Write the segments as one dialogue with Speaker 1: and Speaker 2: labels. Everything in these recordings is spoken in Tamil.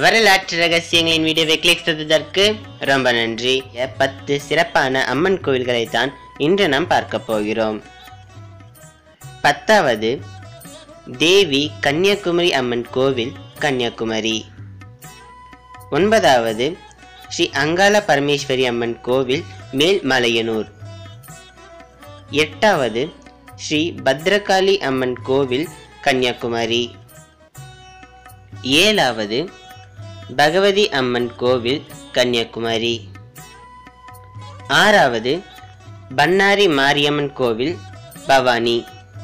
Speaker 1: வரலாற்று ரகசியங்களின் வீடியோவை கிளிக் செய்ததற்கு ரொம்ப நன்றி பத்து சிறப்பான அம்மன் கோவில்களை தான் இன்று நாம் பார்க்க போகிறோம் பத்தாவது தேவி கன்னியாகுமரி அம்மன் கோவில் கன்னியாகுமரி ஒன்பதாவது ஸ்ரீ அங்காள பரமேஸ்வரி அம்மன் கோவில் மேல்மலையனூர் எட்டாவது ஸ்ரீ பத்ரகாளி அம்மன் கோவில் கன்னியாகுமரி ஏழாவது பகவதி அம்மன் கோவில் கன்னியாகுமரி ஆறாவது பன்னாரி மாரியம்மன் கோவில் பவானி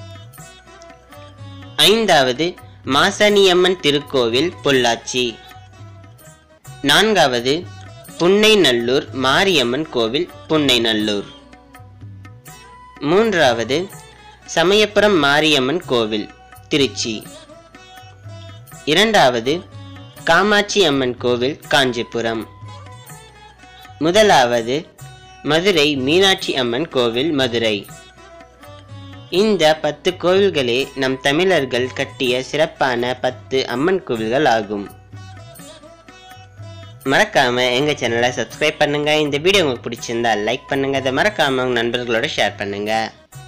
Speaker 1: ஐந்தாவது மாசாணியம்மன் திருக்கோவில் பொள்ளாச்சி நான்காவது புன்னைநல்லூர் மாரியம்மன் கோவில் புன்னைநல்லூர் மூன்றாவது சமயபுரம் மாரியம்மன் கோவில் திருச்சி இரண்டாவது காமாட்சி அம்மன் கோவில் காஞ்சிபுரம் முதலாவது மதுரை மீனாட்சி அம்மன் கோவில் மதுரை இந்த பத்து கோவில்களே நம் தமிழர்கள் கட்டிய சிறப்பான பத்து அம்மன் கோவில்கள் ஆகும் மறக்காம எங்க சேனலை சப்ஸ்கிரைப் பண்ணுங்க இந்த வீடியோ உங்களுக்கு பிடிச்சிருந்தா லைக் பண்ணுங்க அதை மறக்காம உங்க நண்பர்களோட ஷேர் பண்ணுங்க